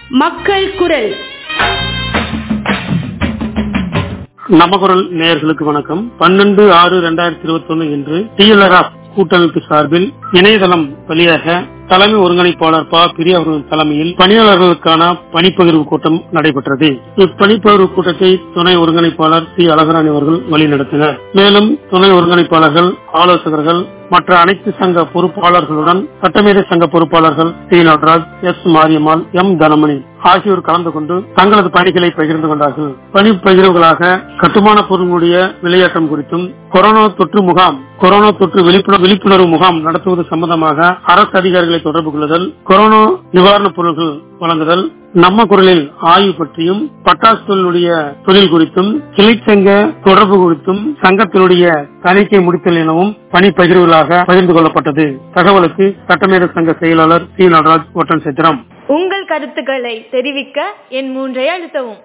மக்கள் குரல் நமகுரல் நேயர்களுக்கு வணக்கம் பன்னெண்டு ஆறு இரண்டாயிரத்தி இருபத்தி ஒன்னு இன்று டிஎல்ஆர் கூட்டமைப்பு சார்பில் இணையதளம் வழியாக தலைமை ஒருங்கிணைப்பாளர் ப பிரியா அவர்கள் தலைமையில் பணியாளர்களுக்கான பணிப்பகிர்வு கூட்டம் நடைபெற்றது இப்பணிப்பகிர்வு கூட்டத்தை துணை ஒருங்கிணைப்பாளர் சி அழகராணி அவர்கள் வழிநடத்தினர் மேலும் துணை ஒருங்கிணைப்பாளர்கள் ஆலோசகர்கள் மற்ற அனைத்து சங்க பொறுப்பாளர்களுடன் சட்டமேதை சங்க பொறுப்பாளர்கள் T Natraj S Mariyammal M Thanamani ஆகியோர் கலந்து கொண்டு தங்களது பணிகளை பகிர்ந்து கொண்டார்கள் பணி பகிர்வுகளாக கட்டுமான பொருளுடைய விளையாட்டம் குறித்தும் கொரோனா தொற்று முகாம் கொரோனா தொற்று விழிப்புணர்வு முகாம் நடத்துவது சம்பந்தமாக அரசு அதிகாரிகளை தொடர்பு கொள்ளுதல் கொரோனா நிவாரணப் பொருட்கள் வழங்குதல் நம்ம குரலில் ஆய்வு பற்றியும் பட்டாசு தொழிலுடைய தொழில் குறித்தும் கிளைச்சங்க தொடர்பு குறித்தும் சங்கத்தினுடைய தணிக்கை முடித்தல் எனவும் பணி பகிர்வுகளாக பகிர்ந்து கொள்ளப்பட்டது தகவலுக்கு சட்டமேத சங்க செயலாளர் சி நடராஜ் ஒட்டன் சித்திரம் உங்கள் கருத்துக்களை தெரிவிக்க என் மூன்றை அழுத்தவும்